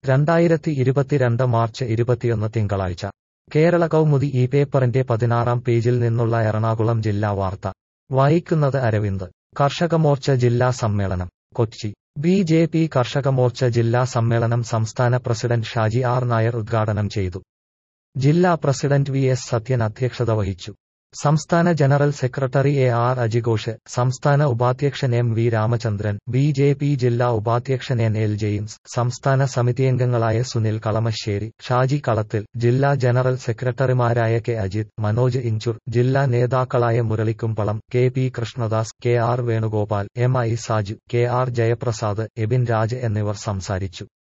രണ്ടായിരത്തി ഇരുപത്തിരണ്ട് മാർച്ച് ഇരുപത്തിയൊന്ന് തിങ്കളാഴ്ച കേരള കൗമുദി ഈ പേപ്പറിന്റെ പതിനാറാം പേജിൽ നിന്നുള്ള എറണാകുളം ജില്ലാ വാർത്ത വായിക്കുന്നത് അരവിന്ദ് കർഷകമോർച്ച ജില്ലാ സമ്മേളനം Kochi B J P Karshakamorcha ജില്ലാ സമ്മേളനം സംസ്ഥാന പ്രസിഡന്റ് ഷാജി ആർ നായർ ഉദ്ഘാടനം ചെയ്തു ജില്ലാ പ്രസിഡന്റ് വി എസ് സത്യൻ അധ്യക്ഷത വഹിച്ചു സംസ്ഥാന ജനറൽ സെക്രട്ടറി എ ആർ അജിഘോഷ് സംസ്ഥാന ഉപാധ്യക്ഷൻ M V Ramachandran B J P ജില്ലാ ഉപാധ്യക്ഷൻ എൻ എൽ ജെയിംസ് സംസ്ഥാന സമിതിയംഗങ്ങളായ സുനിൽ കളമശ്ശേരി ഷാജി കളത്തിൽ ജില്ലാ ജനറൽ സെക്രട്ടറിമാരായ കെ അജിത് മനോജ് ഇഞ്ചുർ ജില്ലാ നേതാക്കളായ Muralikumbalam K P Krishnadas K R Venugopal M I Saju K R Jayaprasad Abin Raj എന്നിവർ സംസാരിച്ചു